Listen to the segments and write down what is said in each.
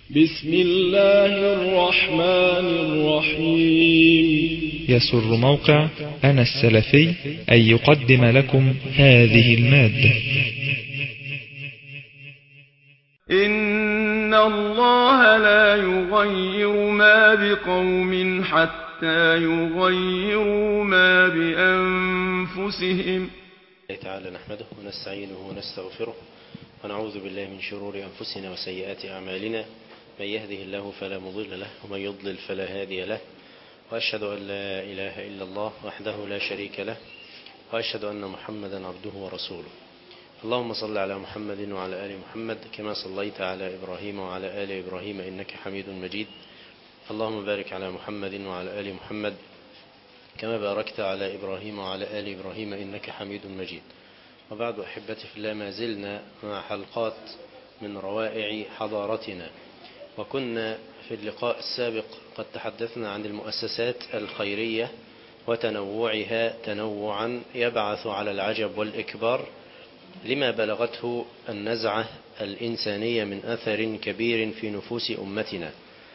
بسم الله الرحمن الرحيم يسر موقع أنا السلفي أن يقدم لكم هذه المادة إن الله لا يغير ما بقوم حتى يغيروا ما بأنفسهم الله تعالى نحمده ونستعينه ونستغفره ونعوذ بالله من شرور أنفسنا وسيئات أعمالنا من يهده الله فلا مضل له ومن يضلل فلا هادي له وأشهد أن لا إله إلا الله وحده لا شريك له وأشهد أن محمدا عبده ورسوله اللهم صل على محمد وعلى آل محمد كما صليت على إبراهيم وعلى آل إبراهيم إنك حميد مجيد اللهم بارك على محمد وعلى آل محمد كما باركت على إبراهيم وعلى آل إبراهيم إنك حميد مجيد وبعد أحبتي في الله ما زلنا مع حلقات من روائع حضارتنا وكنا في اللقاء السابق قد تحدثنا عن المؤسسات الخيرية وتنوعها تنوعا يبعث على العجب والإكبار لما بلغته النزعة الإنسانية من أثر كبير في نفوس أمتنا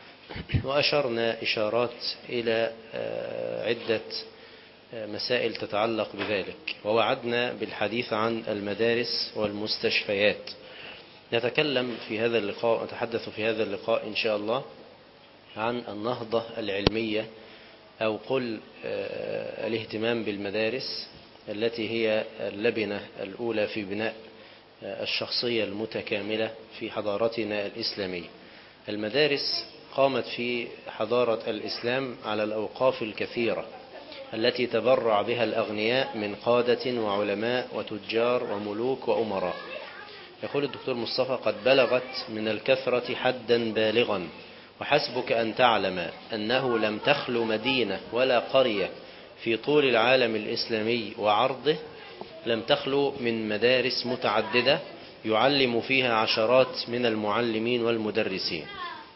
وأشرنا إشارات إلى عدة مسائل تتعلق بذلك ووعدنا بالحديث عن المدارس والمستشفيات نتكلم في هذا اللقاء نتحدث في هذا اللقاء إن شاء الله عن النهضة العلمية أو قل الاهتمام بالمدارس التي هي اللبنة الأولى في بناء الشخصية المتكاملة في حضارتنا الإسلامية المدارس قامت في حضارة الإسلام على الأوقاف الكثيرة التي تبرع بها الأغنياء من قادة وعلماء وتجار وملوك وأمراء يقول الدكتور مصطفى قد بلغت من الكثرة حدا بالغا وحسبك أن تعلم أنه لم تخلو مدينة ولا قرية في طول العالم الإسلامي وعرضه لم تخلو من مدارس متعددة يعلم فيها عشرات من المعلمين والمدرسين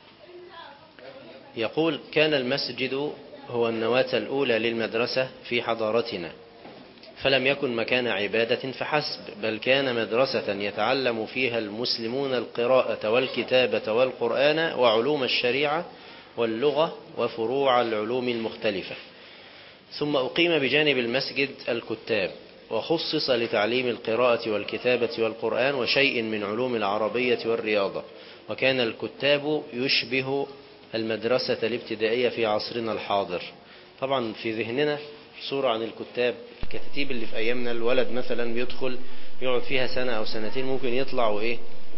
يقول كان المسجد هو النواة الأولى للمدرسة في حضارتنا فلم يكن مكان عبادة فحسب بل كان مدرسة يتعلم فيها المسلمون القراءة والكتابة والقرآن وعلوم الشريعة واللغة وفروع العلوم المختلفة ثم أقيم بجانب المسجد الكتاب وخصص لتعليم القراءة والكتابة والقرآن وشيء من علوم العربية والرياضة وكان الكتاب يشبه المدرسة الابتدائية في عصرنا الحاضر طبعا في ذهننا صورة عن الكتاب الكتاتيب اللي في أيامنا الولد مثلا بيدخل يقعد فيها سنة أو سنتين ممكن يطلع وإيه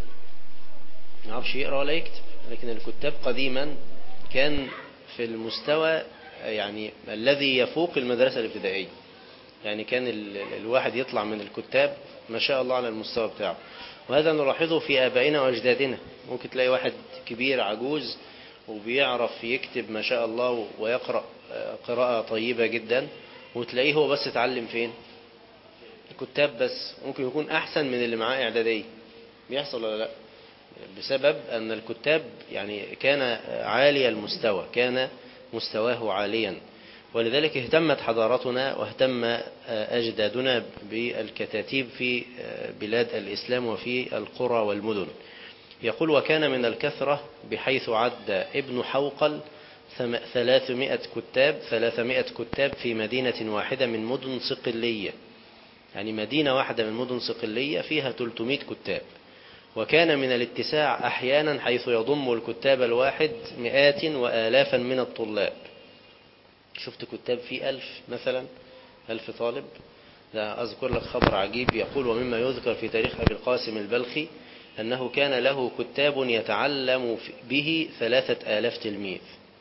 ما يعرفش يقرأ ولا يكتب لكن الكتاب قديما كان في المستوى يعني الذي يفوق المدرسة الابتدائية يعني كان ال الواحد يطلع من الكتاب ما شاء الله على المستوى بتاعه وهذا نلاحظه في آبائنا وأجدادنا ممكن تلاقي واحد كبير عجوز وبيعرف يكتب ما شاء الله ويقرأ قراءة طيبة جدا وتلاقيه هو بس اتعلم فين الكتاب بس ممكن يكون أحسن من اللي معاه إعدادية بيحصل ولا لا بسبب أن الكتاب يعني كان عالي المستوى كان مستواه عاليا ولذلك اهتمت حضارتنا واهتم أجدادنا بالكتاتيب في بلاد الإسلام وفي القرى والمدن يقول وكان من الكثرة بحيث عد ابن حوقل ثلاثمائة كتاب ثلاثمائة كتاب في مدينة واحدة من مدن صقلية يعني مدينة واحدة من مدن صقلية فيها 300 كتاب وكان من الاتساع أحيانا حيث يضم الكتاب الواحد مئات وآلافا من الطلاب شفت كتاب في ألف مثلا ألف طالب لا أذكر لك خبر عجيب يقول ومما يذكر في تاريخ أبي القاسم البلخي أنه كان له كتاب يتعلم به ثلاثة آلاف تلميذ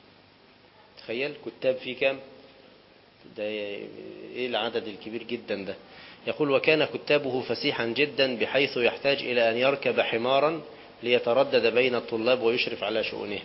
تخيل كتاب فيه كام ده ايه العدد الكبير جدا ده يقول وكان كتابه فسيحا جدا بحيث يحتاج إلى أن يركب حمارا ليتردد بين الطلاب ويشرف على شؤونهم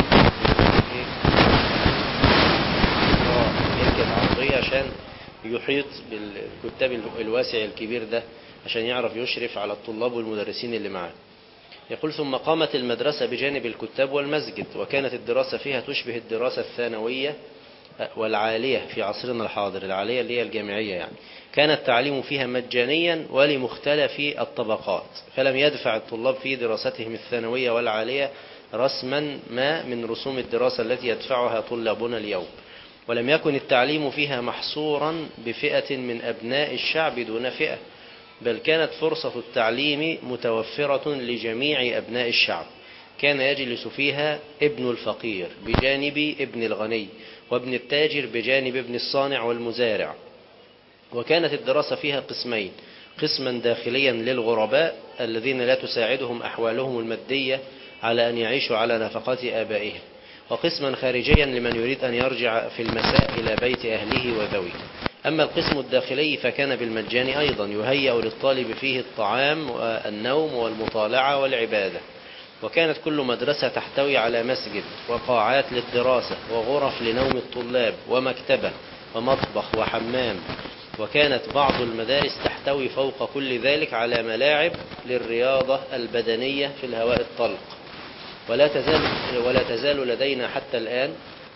يركب عربية عشان يحيط بالكتاب الواسع الكبير ده عشان يعرف يشرف على الطلاب والمدرسين اللي معاه يقول ثم قامت المدرسة بجانب الكتاب والمسجد وكانت الدراسة فيها تشبه الدراسة الثانوية والعالية في عصرنا الحاضر العالية اللي هي الجامعية يعني كان التعليم فيها مجانيا ولمختلف الطبقات فلم يدفع الطلاب في دراستهم الثانوية والعالية رسما ما من رسوم الدراسة التي يدفعها طلابنا اليوم ولم يكن التعليم فيها محصورا بفئة من أبناء الشعب دون فئة بل كانت فرصة التعليم متوفرة لجميع أبناء الشعب كان يجلس فيها ابن الفقير بجانب ابن الغني وابن التاجر بجانب ابن الصانع والمزارع وكانت الدراسة فيها قسمين قسما داخليا للغرباء الذين لا تساعدهم أحوالهم المادية على أن يعيشوا على نفقات آبائهم وقسما خارجيا لمن يريد أن يرجع في المساء إلى بيت أهله وذويه أما القسم الداخلي فكان بالمجان أيضا يهيأ للطالب فيه الطعام والنوم والمطالعة والعبادة وكانت كل مدرسة تحتوي على مسجد وقاعات للدراسة وغرف لنوم الطلاب ومكتبة ومطبخ وحمام وكانت بعض المدارس تحتوي فوق كل ذلك على ملاعب للرياضة البدنية في الهواء الطلق ولا تزال, ولا تزال لدينا حتى الآن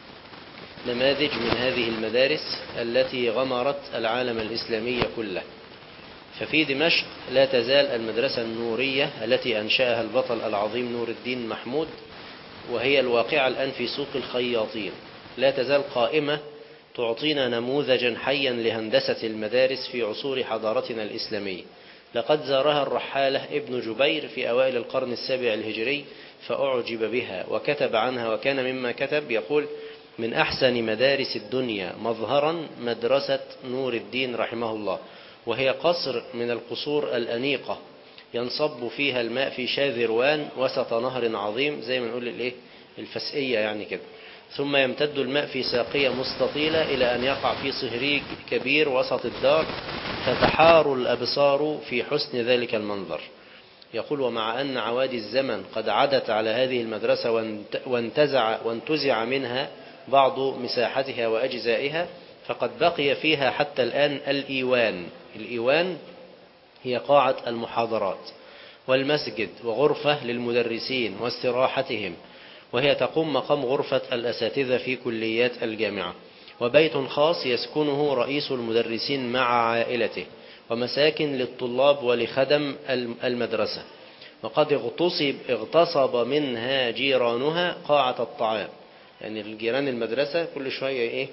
نماذج من هذه المدارس التي غمرت العالم الإسلامي كله ففي دمشق لا تزال المدرسة النورية التي أنشأها البطل العظيم نور الدين محمود وهي الواقعة الآن في سوق الخياطين لا تزال قائمة تعطينا نموذجا حيا لهندسة المدارس في عصور حضارتنا الإسلامية لقد زارها الرحالة ابن جبير في أوائل القرن السابع الهجري فأعجب بها وكتب عنها وكان مما كتب يقول من أحسن مدارس الدنيا مظهرا مدرسة نور الدين رحمه الله وهي قصر من القصور الأنيقة ينصب فيها الماء في شاذروان وسط نهر عظيم زي ما نقول الايه الفسئية يعني كده ثم يمتد الماء في ساقية مستطيلة إلى أن يقع في صهريج كبير وسط الدار تتحار الأبصار في حسن ذلك المنظر يقول ومع أن عوادي الزمن قد عدت على هذه المدرسة وانتزع, وانتزع منها بعض مساحتها وأجزائها فقد بقي فيها حتى الآن الإيوان الإيوان هي قاعة المحاضرات والمسجد وغرفة للمدرسين واستراحتهم وهي تقوم مقام غرفة الأساتذة في كليات الجامعة وبيت خاص يسكنه رئيس المدرسين مع عائلته ومساكن للطلاب ولخدم المدرسة وقد اغتصب, اغتصب منها جيرانها قاعة الطعام يعني الجيران المدرسة كل شوية ايه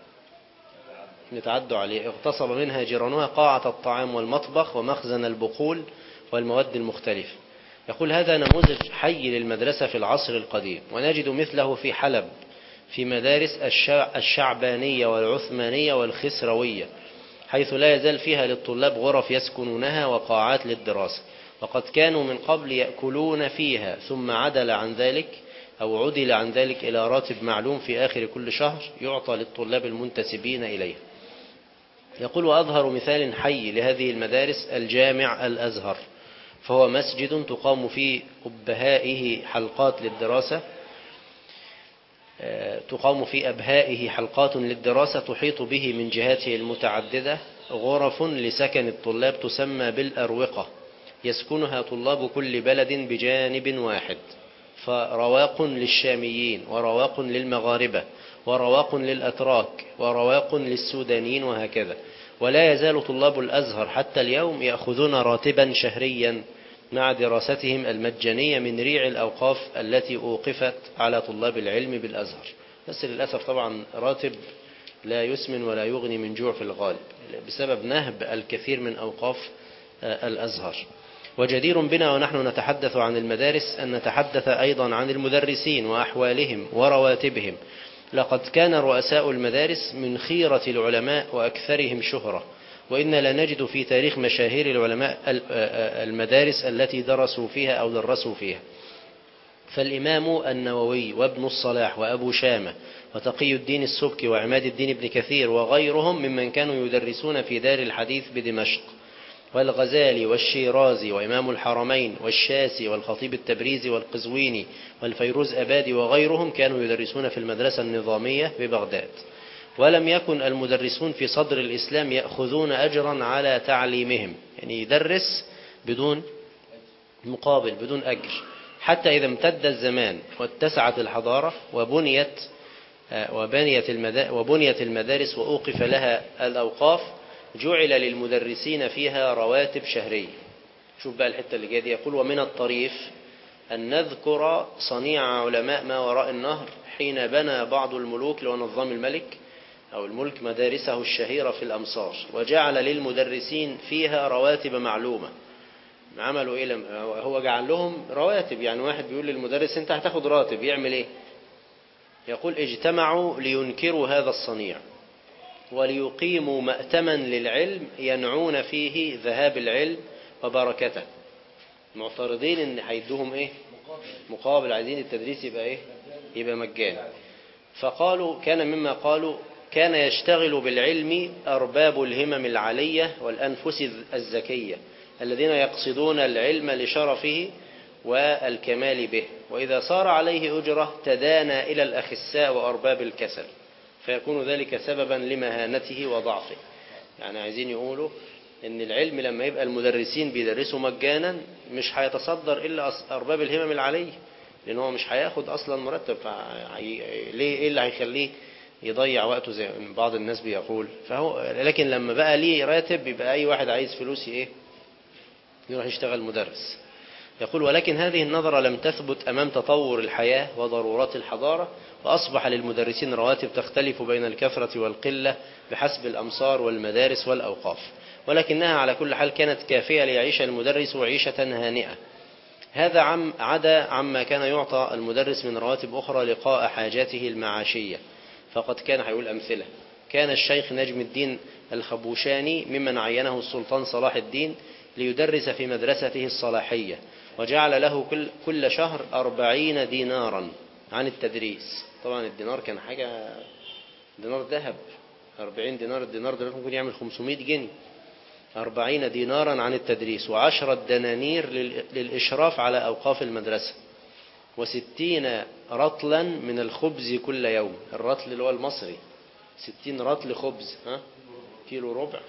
نتعدوا عليه اغتصب منها جيرانها قاعة الطعام والمطبخ ومخزن البقول والمواد المختلفة يقول هذا نموذج حي للمدرسة في العصر القديم ونجد مثله في حلب في مدارس الشعبانية والعثمانية والخسروية حيث لا يزال فيها للطلاب غرف يسكنونها وقاعات للدراسة وقد كانوا من قبل يأكلون فيها ثم عدل عن ذلك أو عدل عن ذلك إلى راتب معلوم في آخر كل شهر يعطى للطلاب المنتسبين إليه يقول وأظهر مثال حي لهذه المدارس الجامع الأزهر فهو مسجد تقام في أبهائه حلقات للدراسة تقام في أبهائه حلقات للدراسة تحيط به من جهاته المتعددة غرف لسكن الطلاب تسمى بالأروقة يسكنها طلاب كل بلد بجانب واحد فرواق للشاميين ورواق للمغاربة ورواق للأتراك ورواق للسودانيين وهكذا ولا يزال طلاب الأزهر حتى اليوم يأخذون راتبا شهريا مع دراستهم المجانية من ريع الأوقاف التي أوقفت على طلاب العلم بالأزهر بس للأسف طبعا راتب لا يسمن ولا يغني من جوع في الغالب بسبب نهب الكثير من أوقاف الأزهر وجدير بنا ونحن نتحدث عن المدارس أن نتحدث أيضا عن المدرسين وأحوالهم ورواتبهم لقد كان رؤساء المدارس من خيرة العلماء وأكثرهم شهرة وإن لا نجد في تاريخ مشاهير العلماء المدارس التي درسوا فيها أو درسوا فيها فالإمام النووي وابن الصلاح وأبو شامة وتقي الدين السبكي وعماد الدين بن كثير وغيرهم ممن كانوا يدرسون في دار الحديث بدمشق والغزالي والشيرازي وإمام الحرمين والشاسي والخطيب التبريزي والقزويني والفيروز أبادي وغيرهم كانوا يدرسون في المدرسة النظامية ببغداد ولم يكن المدرسون في صدر الإسلام يأخذون أجرا على تعليمهم يعني يدرس بدون مقابل بدون أجر حتى إذا امتد الزمان واتسعت الحضارة وبنيت وبنيت وبنيت المدارس وأوقف لها الأوقاف جعل للمدرسين فيها رواتب شهرية شوف بقى الحتة اللي جاية دي يقول ومن الطريف أن نذكر صنيع علماء ما وراء النهر حين بنى بعض الملوك اللي هو نظام الملك أو الملك مدارسه الشهيرة في الأمصار وجعل للمدرسين فيها رواتب معلومة عملوا إيه لم- هو جعل لهم رواتب يعني واحد بيقول للمدرس أنت هتاخد راتب يعمل إيه يقول اجتمعوا لينكروا هذا الصنيع وليقيموا مأتما للعلم ينعون فيه ذهاب العلم وبركته معترضين ان هيدوهم ايه مقابل عايزين التدريس يبقى ايه يبقى مجاني فقالوا كان مما قالوا كان يشتغل بالعلم أرباب الهمم العالية والأنفس الزكية الذين يقصدون العلم لشرفه والكمال به وإذا صار عليه أجرة تدانى إلى الأخساء وأرباب الكسل فيكون ذلك سببا لمهانته وضعفه يعني عايزين يقولوا ان العلم لما يبقى المدرسين بيدرسوا مجانا مش هيتصدر الا أص- ارباب الهمم العاليه لان هو مش هياخد اصلا مرتب فهي- ليه ايه اللي هيخليه يضيع وقته زي ما بعض الناس بيقول فهو لكن لما بقى ليه راتب يبقى اي واحد عايز فلوس ايه يروح يشتغل مدرس يقول ولكن هذه النظرة لم تثبت أمام تطور الحياة وضرورات الحضارة وأصبح للمدرسين رواتب تختلف بين الكثرة والقلة بحسب الأمصار والمدارس والأوقاف ولكنها على كل حال كانت كافية ليعيش المدرس عيشة هانئة هذا عم عدا عما كان يعطى المدرس من رواتب أخرى لقاء حاجاته المعاشية فقد كان هيقول أمثلة كان الشيخ نجم الدين الخبوشاني ممن عينه السلطان صلاح الدين ليدرس في مدرسته الصلاحية وجعل له كل, كل شهر أربعين دينارا عن التدريس طبعا الدينار كان حاجة دينار ذهب أربعين دينار الدينار ده ممكن يعمل 500 جنيه أربعين دينارا عن التدريس وعشرة دنانير لل- للإشراف على أوقاف المدرسة وستين رطلا من الخبز كل يوم الرطل اللي هو المصري ستين رطل خبز ها كيلو ربع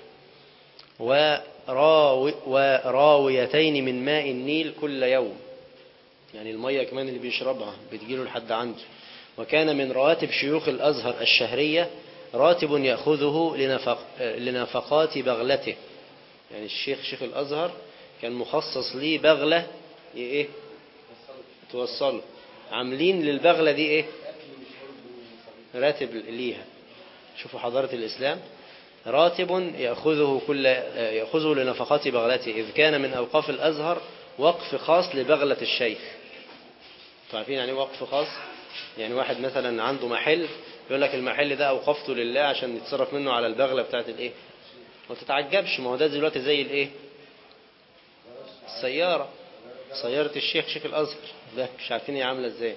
وراوي وراويتين من ماء النيل كل يوم يعني المية كمان اللي بيشربها بتجيله لحد عنده وكان من رواتب شيوخ الأزهر الشهرية راتب يأخذه لنفق لنفقات بغلته يعني الشيخ شيخ الأزهر كان مخصص ليه بغلة إيه توصله عاملين للبغلة دي إيه راتب ليها شوفوا حضارة الإسلام راتب يأخذه كل يأخذه لنفقات بغلته إذ كان من أوقاف الأزهر وقف خاص لبغلة الشيخ انتوا عارفين يعني إيه وقف خاص يعني واحد مثلا عنده محل يقول لك المحل ده أوقفته لله عشان يتصرف منه على البغلة بتاعت الإيه ما تتعجبش ما هو ده دلوقتي زي الإيه السيارة سيارة الشيخ شيخ الأزهر ده مش عارفين هي عاملة إزاي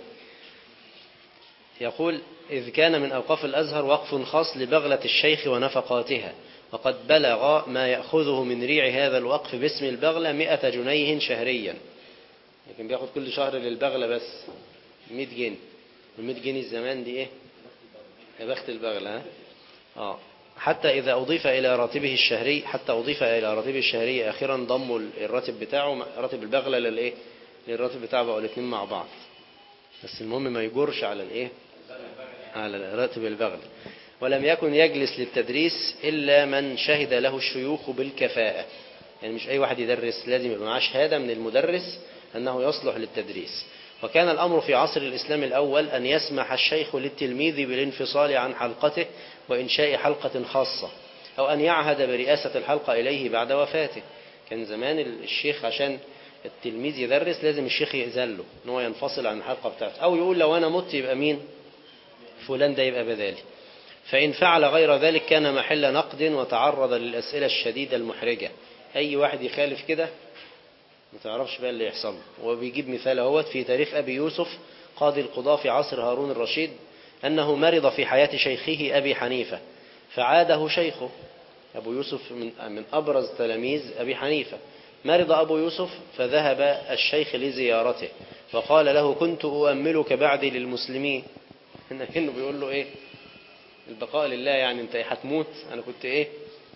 يقول إذ كان من أوقاف الأزهر وقف خاص لبغلة الشيخ ونفقاتها وقد بلغ ما يأخذه من ريع هذا الوقف باسم البغلة مئة جنيه شهريا لكن بياخد كل شهر للبغلة بس 100 جنيه وال100 جنيه الزمان دي إيه يا بخت البغلة ها؟ آه حتى إذا أضيف إلى راتبه الشهري حتى أضيف إلى راتبه الشهري آخرا ضموا الراتب بتاعه راتب البغلة للإيه للراتب بتاعه بقوا الاثنين مع بعض بس المهم ما يجرش على الإيه على راتب البغل ولم يكن يجلس للتدريس إلا من شهد له الشيوخ بالكفاءة يعني مش أي واحد يدرس لازم يبقى معاه شهادة من المدرس أنه يصلح للتدريس وكان الأمر في عصر الإسلام الأول أن يسمح الشيخ للتلميذ بالانفصال عن حلقته وإنشاء حلقة خاصة أو أن يعهد برئاسة الحلقة إليه بعد وفاته كان زمان الشيخ عشان التلميذ يدرس لازم الشيخ يأذن له ان هو ينفصل عن الحلقة بتاعته أو يقول لو أنا مت يبقى مين فلان ده يبقى بدالي فإن فعل غير ذلك كان محل نقد وتعرض للأسئلة الشديدة المحرجة أي واحد يخالف كده ما تعرفش بقى اللي يحصل وبيجيب مثال اهوت في تاريخ أبي يوسف قاضي القضاة في عصر هارون الرشيد أنه مرض في حياة شيخه أبي حنيفة فعاده شيخه أبو يوسف من, من أبرز تلاميذ أبي حنيفة مرض أبو يوسف فذهب الشيخ لزيارته وقال له كنت أؤملك بعدي للمسلمين إنه بيقول له إيه البقاء لله يعني أنت هتموت أنا كنت إيه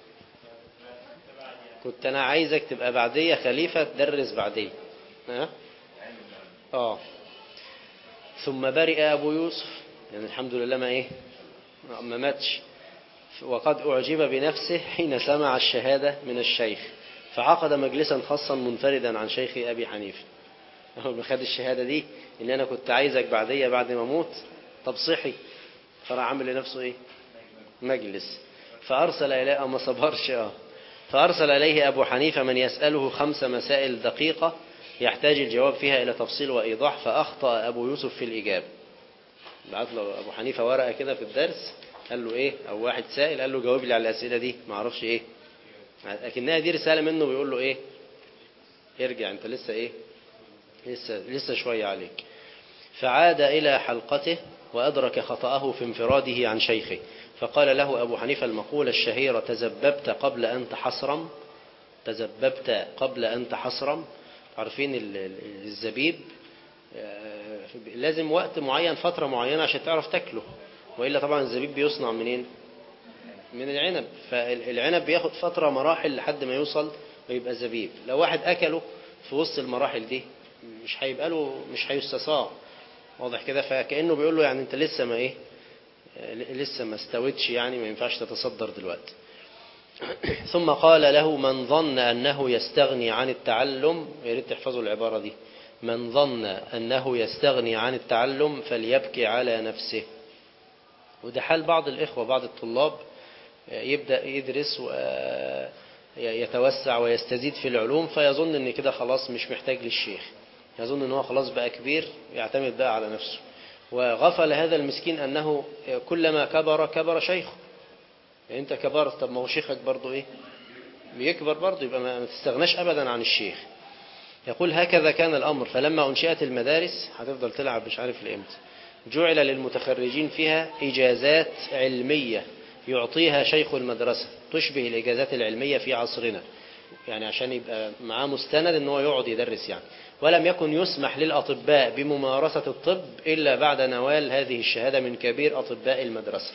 كنت أنا عايزك تبقى بعدية خليفة تدرس بعدية ها آه ثم برئ أبو يوسف يعني الحمد لله ما إيه ما ماتش وقد أعجب بنفسه حين سمع الشهادة من الشيخ فعقد مجلسا خاصا منفردا عن شيخ أبي حنيفة أول ما خد الشهادة دي إن أنا كنت عايزك بعدية بعد ما أموت طب صحي فراح عامل لنفسه إيه مجلس فأرسل إليه ما صبرش آه فأرسل إليه أبو حنيفة من يسأله خمس مسائل دقيقة يحتاج الجواب فيها إلى تفصيل وإيضاح فأخطأ أبو يوسف في الإجابة بعت له أبو حنيفة ورقة كده في الدرس قال له إيه أو واحد سائل قال له جاوب لي على الأسئلة دي ما أعرفش إيه لكنها دي رسالة منه بيقول له إيه ارجع أنت لسه إيه لسه, لسه شوية عليك فعاد إلى حلقته وأدرك خطأه في انفراده عن شيخه فقال له أبو حنيفة المقولة الشهيرة تزببت قبل أن تحصرم تزببت قبل أن تحصرم عارفين الزبيب لازم وقت معين فترة معينة عشان تعرف تاكله وإلا طبعا الزبيب بيصنع منين من العنب فالعنب بياخد فترة مراحل لحد ما يوصل ويبقى زبيب لو واحد أكله في وسط المراحل دي مش هيبقى له مش هيستساغ واضح كده فكأنه بيقول له يعني انت لسه ما ايه لسه ما استويتش يعني ما ينفعش تتصدر دلوقتي ثم قال له من ظن أنه يستغني عن التعلم يا ريت تحفظوا العبارة دي من ظن أنه يستغني عن التعلم فليبكي على نفسه وده حال بعض الإخوة بعض الطلاب يبدأ يدرس ويتوسع ويستزيد في العلوم فيظن ان كده خلاص مش محتاج للشيخ يظن ان هو خلاص بقى كبير يعتمد بقى على نفسه وغفل هذا المسكين أنه كلما كبر كبر شيخه يعني أنت كبرت طب ما هو شيخك برضه إيه بيكبر برضه يبقى ما تستغناش أبدا عن الشيخ يقول هكذا كان الأمر فلما أنشئت المدارس هتفضل تلعب مش عارف لإمتى جعل للمتخرجين فيها إجازات علمية يعطيها شيخ المدرسة تشبه الإجازات العلمية في عصرنا يعني عشان يبقى معاه مستند ان هو يقعد يدرس يعني ولم يكن يسمح للأطباء بممارسة الطب إلا بعد نوال هذه الشهادة من كبير أطباء المدرسة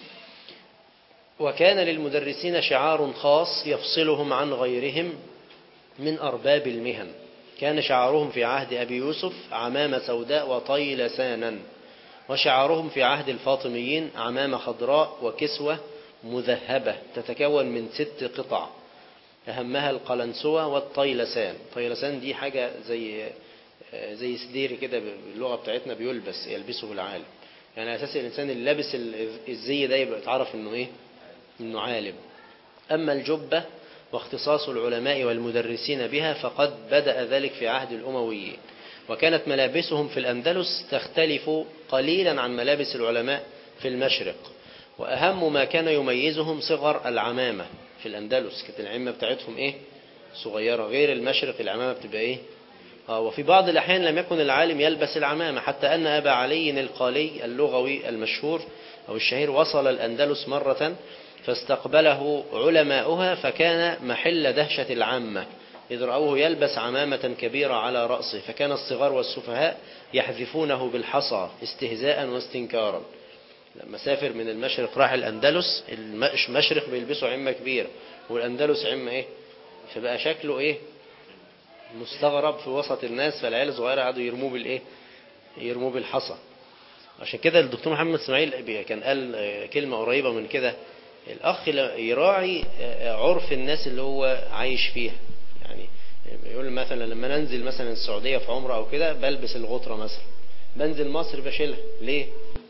وكان للمدرسين شعار خاص يفصلهم عن غيرهم من أرباب المهن كان شعارهم في عهد أبي يوسف عمامة سوداء وطي لسانا وشعارهم في عهد الفاطميين عمامة خضراء وكسوة مذهبة تتكون من ست قطع أهمها القلنسوة والطيلسان الطيلسان دي حاجة زي زي سدير كده باللغة بتاعتنا بيلبس يلبسه العالم يعني أساس الإنسان اللي لابس الزي ده يبقى تعرف إنه إيه إنه عالم أما الجبة واختصاص العلماء والمدرسين بها فقد بدأ ذلك في عهد الأمويين وكانت ملابسهم في الأندلس تختلف قليلا عن ملابس العلماء في المشرق وأهم ما كان يميزهم صغر العمامة في الأندلس كانت العمة بتاعتهم إيه صغيرة غير المشرق العمامة بتبقى إيه آه وفي بعض الأحيان لم يكن العالم يلبس العمامة حتى أن أبا علي القالي اللغوي المشهور أو الشهير وصل الأندلس مرة فاستقبله علماؤها فكان محل دهشة العامة إذ رأوه يلبس عمامة كبيرة على رأسه فكان الصغار والسفهاء يحذفونه بالحصى استهزاء واستنكارا لما سافر من المشرق راح الأندلس المشرق بيلبسوا عمة كبيرة والأندلس عمة إيه فبقى شكله إيه مستغرب في وسط الناس فالعيال الصغيرة قعدوا يرموه بالإيه يرموه بالحصى عشان كده الدكتور محمد اسماعيل كان قال كلمة قريبة من كده الأخ يراعي عرف الناس اللي هو عايش فيها يعني يقول مثلا لما ننزل مثلا السعودية في عمرة أو كده بلبس الغطرة مثلا بنزل مصر بشيلها ليه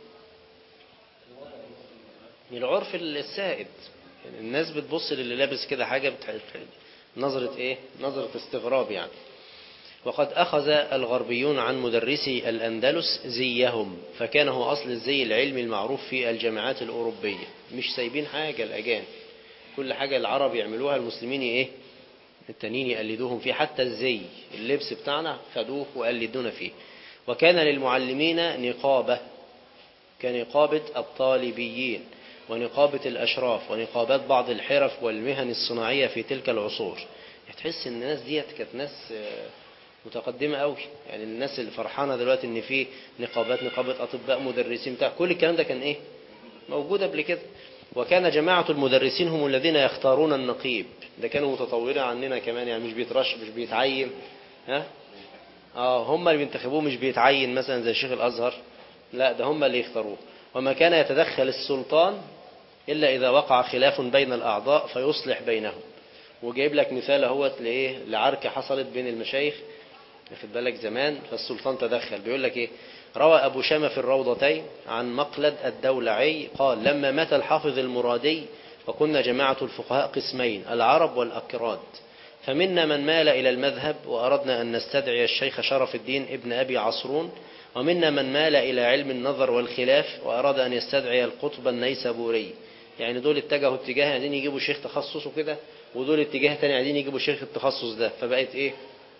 العرف السائد يعني الناس بتبص للي لابس كده حاجة بتح... نظرة ايه نظرة استغراب يعني وقد أخذ الغربيون عن مدرسي الأندلس زيهم فكان هو أصل الزي العلمي المعروف في الجامعات الأوروبية مش سايبين حاجة الأجانب كل حاجة العرب يعملوها المسلمين ايه التانيين يقلدوهم فيه حتى الزي اللبس بتاعنا خدوه وقلدونا فيه وكان للمعلمين نقابة كنقابة الطالبيين ونقابة الأشراف ونقابات بعض الحرف والمهن الصناعية في تلك العصور تحس ان الناس ديت كانت ناس متقدمة قوي يعني الناس اللي فرحانة دلوقتي ان في نقابات نقابة اطباء مدرسين بتاع كل الكلام ده كان ايه موجود قبل كده وكان جماعة المدرسين هم الذين يختارون النقيب ده كانوا متطورين عننا كمان يعني مش بيترش مش بيتعين ها اه هم اللي بينتخبوه مش بيتعين مثلا زي شيخ الازهر لا ده هم اللي يختاروه وما كان يتدخل السلطان إلا إذا وقع خلاف بين الأعضاء فيصلح بينهم وجايب لك مثال اهوت لايه لعركه حصلت بين المشايخ واخد بالك زمان فالسلطان تدخل بيقول لك ايه روى أبو شامة في الروضتين عن مقلد الدولعي قال لما مات الحافظ المرادي وكنا جماعة الفقهاء قسمين العرب والأكراد فمنا من مال إلى المذهب وأردنا أن نستدعي الشيخ شرف الدين ابن أبي عصرون ومنا من مال إلى علم النظر والخلاف وأراد أن يستدعي القطب النيسابوري يعني دول اتجهوا اتجاه عايزين يجيبوا شيخ تخصص وكده ودول اتجاه تاني عايزين يجيبوا شيخ التخصص ده فبقت ايه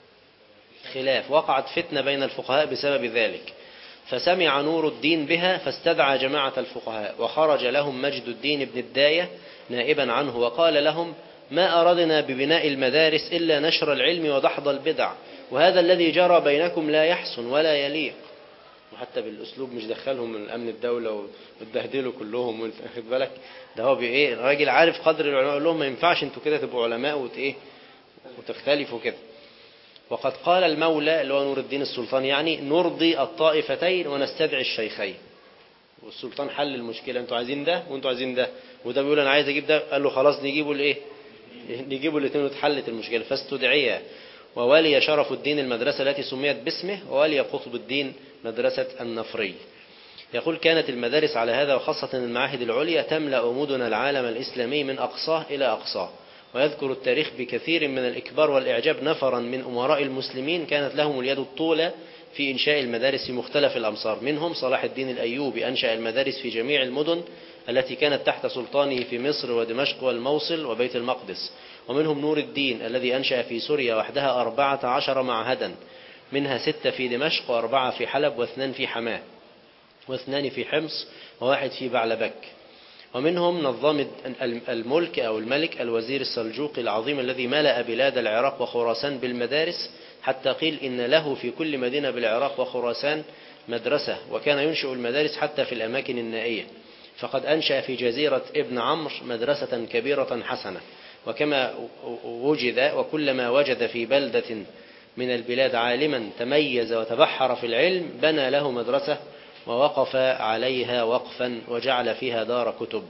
خلاف وقعت فتنة بين الفقهاء بسبب ذلك فسمع نور الدين بها فاستدعى جماعة الفقهاء وخرج لهم مجد الدين بن الداية نائبا عنه وقال لهم ما أردنا ببناء المدارس إلا نشر العلم ودحض البدع وهذا الذي جرى بينكم لا يحسن ولا يليق وحتى بالأسلوب مش دخلهم من أمن الدولة وتبهدلوا كلهم واخد بالك ده هو بإيه الراجل عارف قدر العلماء يقول لهم ما ينفعش انتوا كده تبقوا علماء وت إيه وتختلفوا كده وقد قال المولى اللي هو نور الدين السلطان يعني نرضي الطائفتين ونستدعي الشيخين والسلطان حل المشكلة انتوا عايزين ده وانتوا عايزين ده وده بيقول انا عايز اجيب ده قال له خلاص نجيبه الايه نجيبه الاثنين وتحلت المشكلة فاستدعي وولي شرف الدين المدرسة التي سميت باسمه وولي قطب الدين مدرسة النفري يقول كانت المدارس على هذا وخاصة المعاهد العليا تملأ مدن العالم الإسلامي من أقصاه إلى أقصاه ويذكر التاريخ بكثير من الإكبار والإعجاب نفرا من أمراء المسلمين كانت لهم اليد الطولة في إنشاء المدارس في مختلف الأمصار منهم صلاح الدين الأيوبي أنشأ المدارس في جميع المدن التي كانت تحت سلطانه في مصر ودمشق والموصل وبيت المقدس ومنهم نور الدين الذي أنشأ في سوريا وحدها أربعة عشر معهدا منها ستة في دمشق وأربعة في حلب واثنان في حماه واثنان في حمص وواحد في بعلبك ومنهم نظام الملك أو الملك الوزير السلجوقي العظيم الذي ملأ بلاد العراق وخراسان بالمدارس حتى قيل إن له في كل مدينة بالعراق وخراسان مدرسة وكان ينشئ المدارس حتى في الأماكن النائية فقد أنشأ في جزيرة ابن عمرو مدرسة كبيرة حسنة وكما وجد وكلما وجد في بلدة من البلاد عالما تميز وتبحر في العلم بنى له مدرسة ووقف عليها وقفا وجعل فيها دار كتب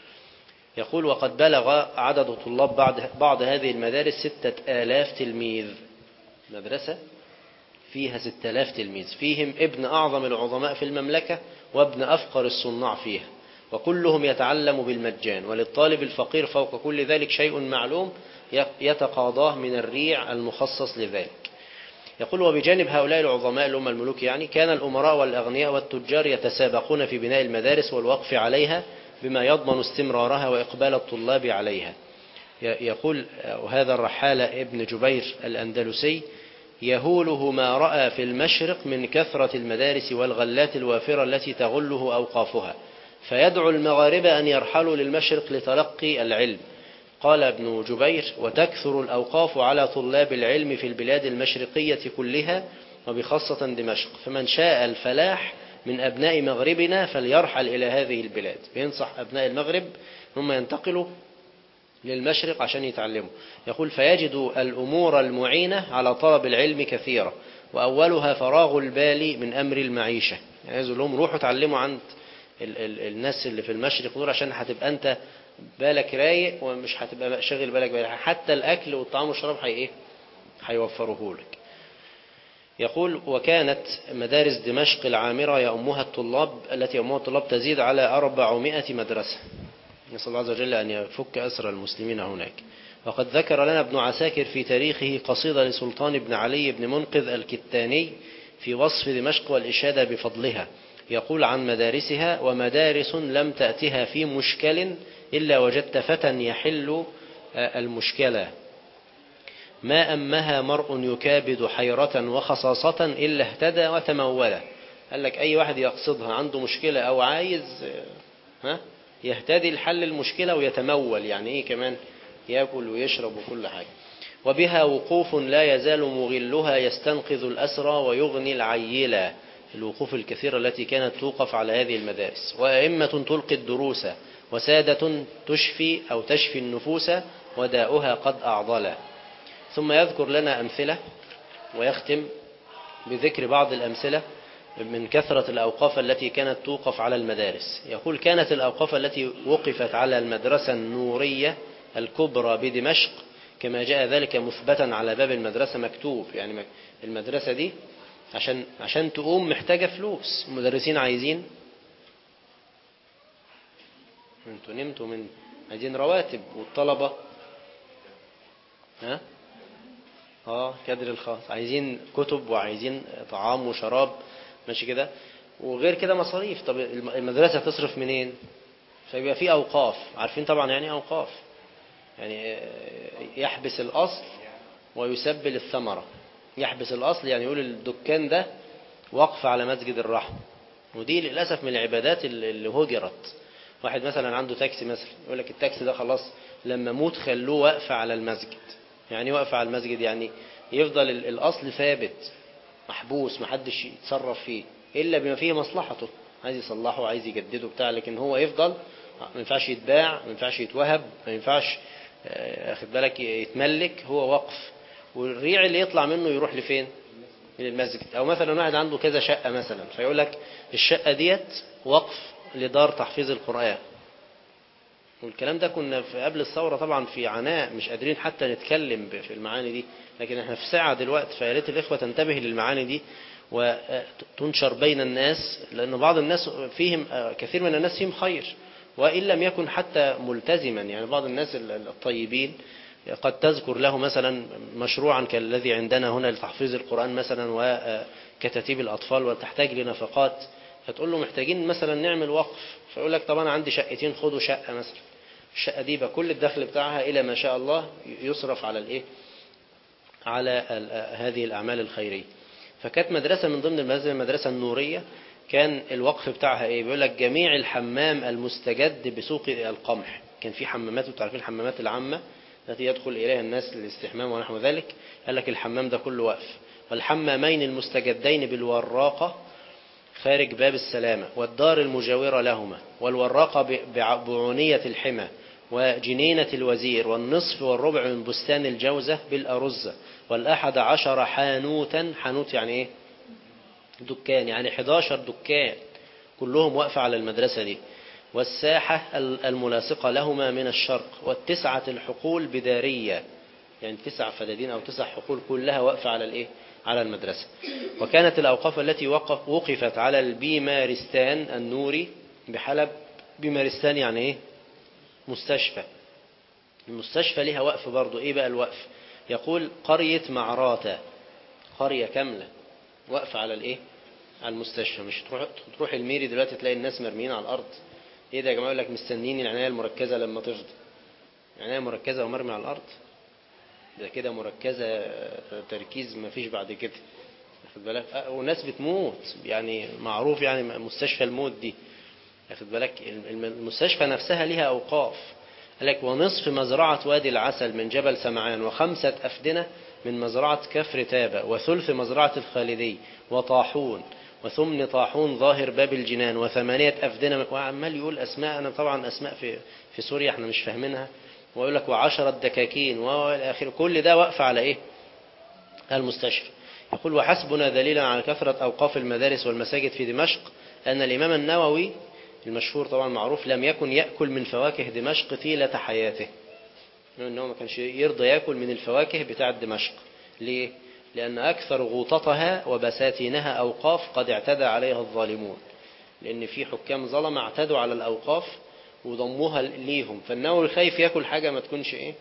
يقول وقد بلغ عدد طلاب بعض, بعض هذه المدارس ستة آلاف تلميذ مدرسة فيها ستة آلاف تلميذ فيهم ابن أعظم العظماء في المملكة وابن أفقر الصناع فيها وكلهم يتعلم بالمجان وللطالب الفقير فوق كل ذلك شيء معلوم يتقاضاه من الريع المخصص لذلك يقول وبجانب هؤلاء العظماء اللي هم الملوك يعني كان الأمراء والأغنياء والتجار يتسابقون في بناء المدارس والوقف عليها بما يضمن استمرارها وإقبال الطلاب عليها يقول وهذا الرحالة ابن جبير الأندلسي يهوله ما رأى في المشرق من كثرة المدارس والغلات الوافرة التي تغله أوقافها فيدعو المغاربة أن يرحلوا للمشرق لتلقي العلم قال ابن جبير وتكثر الأوقاف على طلاب العلم في البلاد المشرقية كلها وبخاصة دمشق فمن شاء الفلاح من أبناء مغربنا فليرحل إلى هذه البلاد بينصح أبناء المغرب هم ينتقلوا للمشرق عشان يتعلموا يقول فيجد الأمور المعينة على طلب العلم كثيرة وأولها فراغ البال من أمر المعيشة يعني لهم روحوا تعلموا عند ال ال الناس اللي في المشرق دول عشان هتبقى أنت بالك رايق ومش هتبقى شاغل بالك بالك حتى الأكل والطعام والشراب هي إيه هيوفروه لك يقول وكانت مدارس دمشق العامرة يأمها الطلاب التي يأمها الطلاب تزيد على 400 مدرسة نسأل الله عز وجل أن يفك أسر المسلمين هناك وقد ذكر لنا ابن عساكر في تاريخه قصيدة لسلطان بن علي بن منقذ الكتاني في وصف دمشق والإشادة بفضلها يقول عن مدارسها ومدارس لم تأتها في مشكل إلا وجدت فتى يحل المشكلة ما أمها مرء يكابد حيرة وخصاصة إلا اهتدى وتمولا قال لك أي واحد يقصدها عنده مشكلة أو عايز ها يهتدي لحل المشكلة ويتمول يعني إيه كمان يأكل ويشرب وكل حاجة وبها وقوف لا يزال مغلها يستنقذ الأسرى ويغني العيلة الوقوف الكثيرة التي كانت توقف على هذه المدارس وأئمة تلقي الدروس وسادة تشفي أو تشفي النفوس وداؤها قد أعضل ثم يذكر لنا أمثلة ويختم بذكر بعض الأمثلة من كثرة الأوقاف التي كانت توقف على المدارس يقول كانت الأوقاف التي وقفت على المدرسة النورية الكبرى بدمشق كما جاء ذلك مثبتا على باب المدرسة مكتوب يعني المدرسة دي عشان عشان تقوم محتاجة فلوس المدرسين عايزين انتوا نمتوا من عايزين رواتب والطلبة ها اه كادر الخاص عايزين كتب وعايزين طعام وشراب ماشي كده وغير كده مصاريف طب المدرسة تصرف منين فيبقى في أوقاف عارفين طبعا يعني أوقاف يعني يحبس الأصل ويسبل الثمرة يحبس الأصل يعني يقول الدكان ده وقف على مسجد الرحمة ودي للأسف من العبادات اللي هجرت واحد مثلا عنده تاكسي مثلا يقول لك التاكسي ده خلاص لما موت خلوه واقفة على المسجد يعني واقفة على المسجد يعني يفضل الأصل ثابت محبوس محدش يتصرف فيه إلا بما فيه مصلحته عايز يصلحه عايز يجدده بتاع لكن هو يفضل ما ينفعش يتباع ما ينفعش يتوهب ما ينفعش اخد بالك يتملك هو وقف والريع اللي يطلع منه يروح لفين للمسجد او مثلا واحد عنده كذا شقة مثلا فيقول لك الشقة ديت وقف لدار تحفيظ القرآن والكلام ده كنا في قبل الثورة طبعا في عناء مش قادرين حتى نتكلم في المعاني دي لكن احنا في ساعة دلوقتي فيا ريت الإخوة تنتبه للمعاني دي وتنشر بين الناس لأن بعض الناس فيهم كثير من الناس فيهم خير وإن لم يكن حتى ملتزما يعني بعض الناس الطيبين قد تذكر له مثلا مشروعا كالذي عندنا هنا لتحفيظ القرآن مثلا وكتاتيب الأطفال وتحتاج لنفقات فتقول له محتاجين مثلا نعمل وقف فيقول لك طب أنا عندي شقتين خدوا شقة مثلا الشقة دي بقى كل الدخل بتاعها إلى ما شاء الله يصرف على الإيه على هذه الأعمال الخيرية فكانت مدرسة من ضمن المدرسة المدرسة النورية كان الوقف بتاعها ايه بيقول لك جميع الحمام المستجد بسوق القمح كان في حمامات وتعرفين الحمامات العامة التي يدخل إليها الناس للاستحمام ونحو ذلك قال لك الحمام ده كله وقف والحمامين المستجدين بالوراقة خارج باب السلامة والدار المجاورة لهما والوراقة بعونية الحمى وجنينة الوزير والنصف والربع من بستان الجوزة بالأرزة والأحد عشر حانوتا حانوت يعني ايه دكان يعني 11 دكان كلهم واقفة على المدرسة دي والساحة الملاصقة لهما من الشرق والتسعة الحقول بدارية يعني تسع فدادين أو تسع حقول كلها واقفة على الإيه؟ على المدرسة وكانت الأوقاف التي وقف وقفت على البيمارستان النوري بحلب بيمارستان يعني إيه؟ مستشفى المستشفى لها وقف برضو إيه بقى الوقف يقول قرية معراتة قرية كاملة واقفة على الإيه على المستشفى مش تروح تروح الميري دلوقتي تلاقي الناس مرميين على الأرض إيه ده يا جماعة يقول لك مستنيين العناية المركزة لما تفضى العناية مركزة ومرمي على الأرض ده كده مركزة تركيز ما فيش بعد كده واخد بالك وناس بتموت يعني معروف يعني مستشفى الموت دي واخد بالك المستشفى نفسها ليها أوقاف قال لك ونصف مزرعة وادي العسل من جبل سمعان وخمسة أفدنة من مزرعة كفر تابة وثلث مزرعة الخالدي وطاحون وثمن طاحون ظاهر باب الجنان وثمانية أفدنة وعمال يقول أسماء أنا طبعا أسماء في في سوريا احنا مش فاهمينها ويقول لك وعشرة دكاكين والآخر كل ده واقف على إيه المستشفى يقول وحسبنا دليلا على كثرة أوقاف المدارس والمساجد في دمشق أن الإمام النووي المشهور طبعا معروف لم يكن يأكل من فواكه دمشق طيلة حياته انه ما كانش يرضى ياكل من الفواكه بتاعه دمشق ليه لأن أكثر غوطتها وبساتينها أوقاف قد اعتدى عليها الظالمون لأن في حكام ظلم اعتدوا على الأوقاف وضموها ليهم فالنووي خايف ياكل حاجة ما تكونش إيه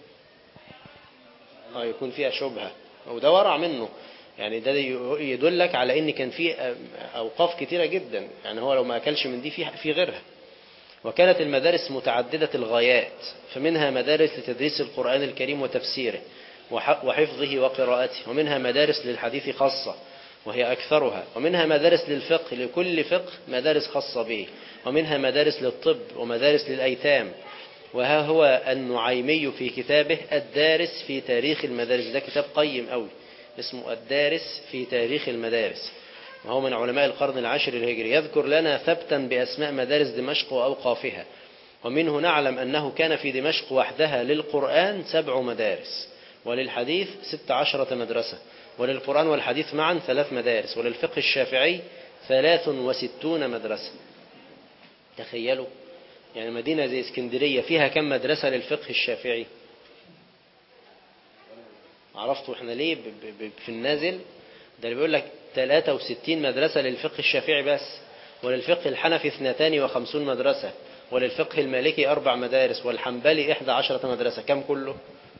اه يكون فيها شبهة وده ورع منه يعني ده يدلك على ان كان في اوقاف كتيرة جدا يعني هو لو ما اكلش من دي في في غيرها وكانت المدارس متعددة الغايات فمنها مدارس لتدريس القرآن الكريم وتفسيره وحفظه وقراءته ومنها مدارس للحديث خاصة وهي أكثرها ومنها مدارس للفقه لكل فقه مدارس خاصة به ومنها مدارس للطب ومدارس للأيتام وها هو النعيمي في كتابه الدارس في تاريخ المدارس ده كتاب قيم قوي اسمه الدارس في تاريخ المدارس وهو من علماء القرن العاشر الهجري يذكر لنا ثبتا بأسماء مدارس دمشق وأوقافها ومنه نعلم أنه كان في دمشق وحدها للقرآن سبع مدارس وللحديث ست عشرة مدرسة وللقرآن والحديث معا ثلاث مدارس وللفقه الشافعي ثلاث وستون مدرسة تخيلوا يعني مدينة زي اسكندرية فيها كم مدرسة للفقه الشافعي عرفتوا احنا ليه ب- ب- في النازل ده اللي بيقول لك 63 مدرسة للفقه الشافعي بس وللفقه الحنفي 52 مدرسة وللفقه المالكي أربع مدارس والحنبلي 11 مدرسة كم كله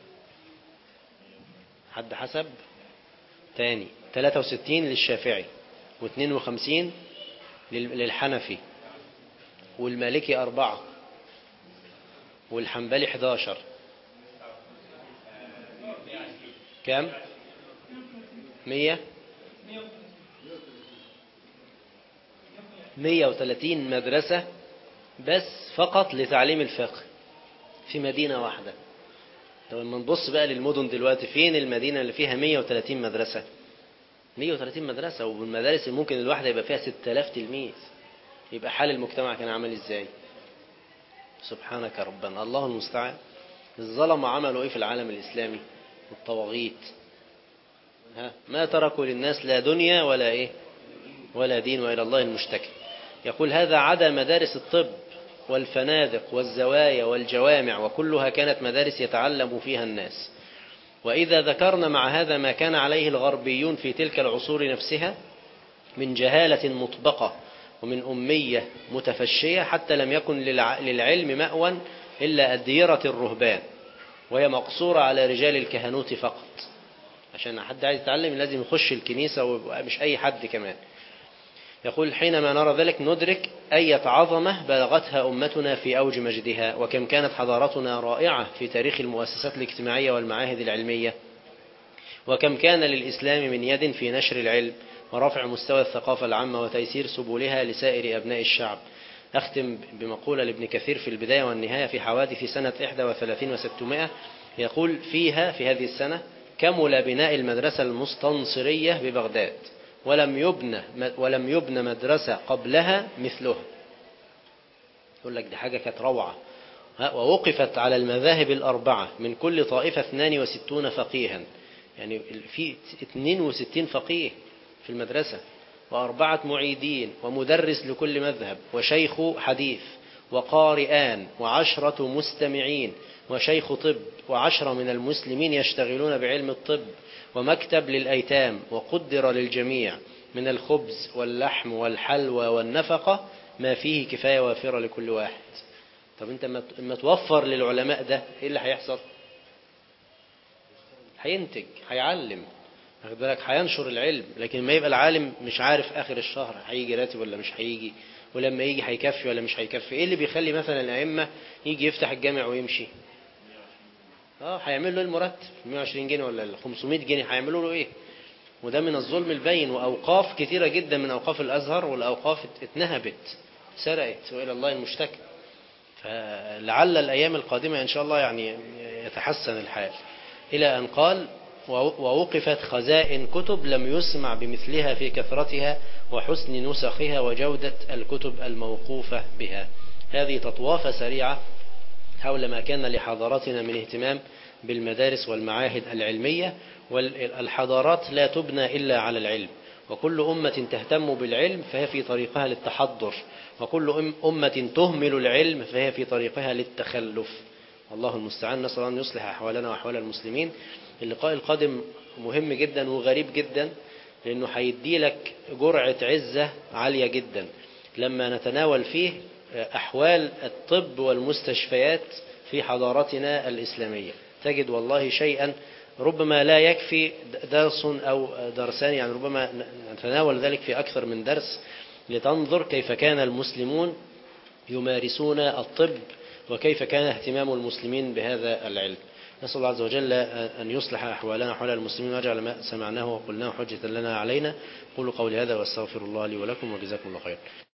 حد حسب تاني 63 للشافعي و52 للحنفي والمالكي أربعة والحنبلي 11 كم مية مية وثلاثين مدرسة بس فقط لتعليم الفقه في مدينة واحدة طب لما نبص بقى للمدن دلوقتي فين المدينة اللي فيها 130 مدرسة 130 مدرسة والمدارس اللي ممكن الواحدة يبقى فيها 6000 تلميذ يبقى حال المجتمع كان عامل ازاي سبحانك ربنا الله المستعان الظلم عملوا ايه في العالم الاسلامي الطواغيت ها ما تركوا للناس لا دنيا ولا ايه ولا دين والى الله المشتكى يقول هذا عدا مدارس الطب والفنادق والزوايا والجوامع وكلها كانت مدارس يتعلم فيها الناس وإذا ذكرنا مع هذا ما كان عليه الغربيون في تلك العصور نفسها من جهالة مطبقة ومن أمية متفشية حتى لم يكن للع- للعلم مأوى إلا الديرة الرهبان وهي مقصورة على رجال الكهنوت فقط عشان حد عايز يتعلم لازم يخش الكنيسة ومش أي حد كمان يقول حينما نرى ذلك ندرك أية عظمة بلغتها أمتنا في أوج مجدها وكم كانت حضارتنا رائعة في تاريخ المؤسسات الاجتماعية والمعاهد العلمية وكم كان للإسلام من يد في نشر العلم ورفع مستوى الثقافة العامة وتيسير سبلها لسائر أبناء الشعب أختم بمقولة لابن كثير في البداية والنهاية في حوادث سنة 31 و600 يقول فيها في هذه السنة كمل بناء المدرسة المستنصرية ببغداد ولم يبنى ولم يبنى مدرسة قبلها مثلها يقول لك دي حاجة كانت روعة ها، ووقفت على المذاهب الأربعة من كل طائفة 62 فقيها يعني في 62 فقيه في المدرسة وأربعة معيدين ومدرس لكل مذهب وشيخ حديث وقارئان وعشرة مستمعين وشيخ طب وعشرة من المسلمين يشتغلون بعلم الطب ومكتب للأيتام وقدر للجميع من الخبز واللحم والحلوى والنفقة ما فيه كفاية وافرة لكل واحد طب انت ما- ما توفر للعلماء ده ايه اللي هيحصل هينتج هيعلم واخد بالك هينشر العلم لكن ما يبقى العالم مش عارف اخر الشهر هيجي راتب ولا مش هيجي ولما يجي هيكفي ولا مش هيكفي ايه اللي بيخلي مثلا الائمه يجي يفتح الجامع ويمشي اه هيعمل له المرتب 120 جنيه ولا ال 500 جنيه هيعملوا له ايه وده من الظلم البين واوقاف كثيره جدا من اوقاف الازهر والاوقاف اتنهبت سرقت والى الله المشتكى فلعل الأيام القادمة إن شاء الله يعني يتحسن الحال إلى أن قال ووقفت خزائن كتب لم يسمع بمثلها في كثرتها وحسن نسخها وجودة الكتب الموقوفة بها هذه تطوافة سريعة حول ما كان لحضارتنا من اهتمام بالمدارس والمعاهد العلمية والحضارات لا تبنى إلا على العلم وكل أمة تهتم بالعلم فهي في طريقها للتحضر وكل أمة تهمل العلم فهي في طريقها للتخلف الله المستعان نسأل أن يصلح أحوالنا وأحوال المسلمين اللقاء القادم مهم جدا وغريب جدا لأنه هيدي لك جرعة عزة عالية جدا لما نتناول فيه أحوال الطب والمستشفيات في حضارتنا الإسلامية تجد والله شيئا ربما لا يكفي درس أو درسان يعني ربما نتناول ذلك في أكثر من درس لتنظر كيف كان المسلمون يمارسون الطب وكيف كان اهتمام المسلمين بهذا العلم نسأل الله عز وجل أن يصلح أحوالنا وأحوال المسلمين ويجعل ما سمعناه وقلناه حجة لنا علينا قولوا قولي هذا واستغفر الله لي ولكم وجزاكم الله خير